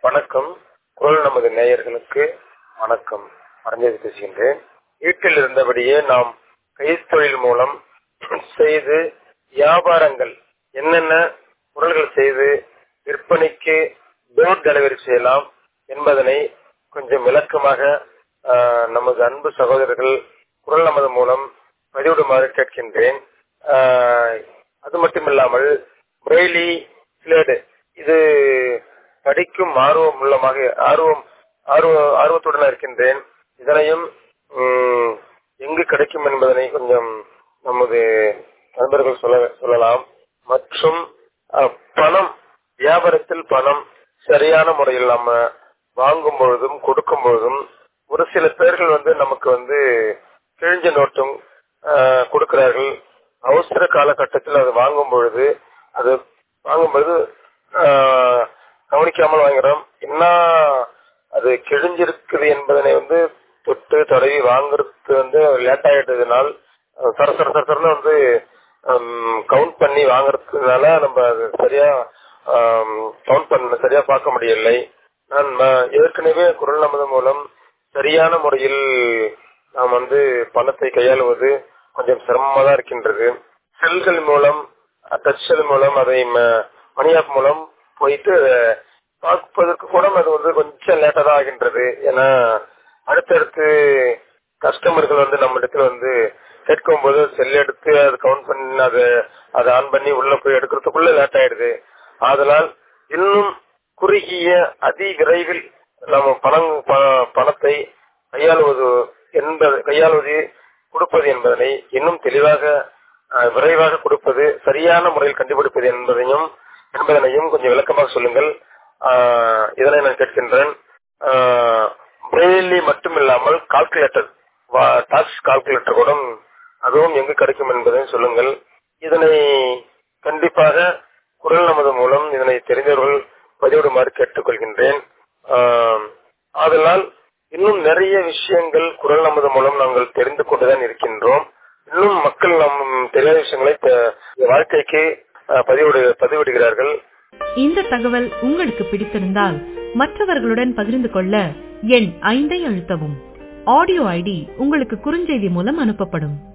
வணக்கம் குரல் நமது நேயர்களுக்கு வணக்கம் மறைஞ்சது பேசுகின்றேன் வீட்டில் இருந்தபடியே நாம் கைத்தொழில் மூலம் செய்து வியாபாரங்கள் என்னென்ன பொருள்கள் செய்து விற்பனைக்கு டோர் டெலிவரி செய்யலாம் என்பதனை கொஞ்சம் விளக்கமாக ஆஹ், நமது அன்பு சகோதரர்கள் குரல் நமது மூலம் பதிவிடுமாறு கேட்கின்றேன் ஆஹ், அது மட்டுமில்லாமல் பிரெய்லி ஸ்லேடு இது படிக்கும் ஆர்வம் உள்ளமாக ஆர்வம் ஆர்வ ஆர்வத்துடன் இருக்கின்றேன் இதனையும் ம், எங்கு கிடைக்கும் என்பதனை கொஞ்சம் நமது நண்பர்கள் சொல்ல சொல்லலாம் மற்றும் அஹ், பணம் வியாபாரத்தில் பணம் சரியான முறையில் நம்ம வாங்கும் பொழுதும் கொடுக்கும் பொழுதும் ஒரு சில பேர்கள் வந்து நமக்கு வந்து கிழிஞ்ச நோட்டும் அஹ், கொடுக்கிறார்கள் அவசர காலகட்டத்தில் அது வாங்கும் பொழுது அது வாங்கும் பொழுது ஆஹ், கவனிக்காமல் வாங்குறோம் என்ன அது கிழிஞ்சிருக்குது என்பதனை வந்து தொட்டு தடவி வாங்குறது வந்து லேட் ஆயிட்டதுனால் அஹ், சர சர சர சரன்னு வந்து கவுண்ட் பண்ணி வாங்குறதுனால நம்ம அது சரியா கவுண்ட் பண்ண சரியா பார்க்க முடியவில்லை நான் ம- ஏற்கனவே குரல் நமது மூலம் சரியான முறையில் நாம் வந்து பணத்தை கையாளுவது கொஞ்சம் சிரமமா தான் இருக்கின்றது செல்கள் மூலம் டச் செல் மூலம் அதை மணி ஆப் மூலம் போயிட்டு அஹ், பார்ப்பதற்கு கூட அது வந்து கொஞ்சம் லேட்டா தான் ஆகின்றது ஏன்னா அடுத்தடுத்து கஸ்டமர்கள் வந்து நம்ம இடத்துல வந்து கேட்கும் போது செல் எடுத்து அது கவுண்ட் பண்ணி அதை அதை ஆன் பண்ணி உள்ள போய் எடுக்கிறதுக்குள்ள லேட் ஆயிடுது ஆதலால் இன்னும் குறுகிய அதி விரைவில் நம்ம பணம் ப- பணத்தை கையாளுவது என்பது கையாளுவது கொடுப்பது என்பதனை இன்னும் தெளிவாக அஹ், விரைவாக கொடுப்பது சரியான முறையில் கண்டுபிடிப்பது என்பதையும் என்பதனையும் கொஞ்சம் விளக்கமாக சொல்லுங்கள் ஆஹ், இதனை நான் கேட்கின்றேன் பிரெயிலி மட்டுமில்லாமல் கால்குலேட்டர் டாக்ஸ் கால்குலேட்டர் கூட அதுவும் எங்கு கிடைக்கும் என்பதையும் சொல்லுங்கள் இதனை கண்டிப்பாக குரல் நமது மூலம் இதனை தெரிந்தவர்கள் பதிவிடுமாறு கேட்டுக்கொள்கின்றேன் ஆஹ், ஆதலால் இன்னும் நிறைய விஷயங்கள் குரல் நமது மூலம் நாங்கள் தெரிந்து கொண்டுதான் இருக்கின்றோம் இன்னும் மக்கள் நம் தெரியாத விஷயங்களை த- வாழ்க்கைக்கு ஆஹ், பதிவிடு பதிவிடுகிறார்கள் இந்த தகவல் உங்களுக்கு பிடித்திருந்தால் மற்றவர்களுடன் பகிர்ந்து கொள்ள எண் ஐந்தை அழுத்தவும் ஆடியோ ஐடி உங்களுக்கு குறுஞ்செய்தி மூலம் அனுப்பப்படும்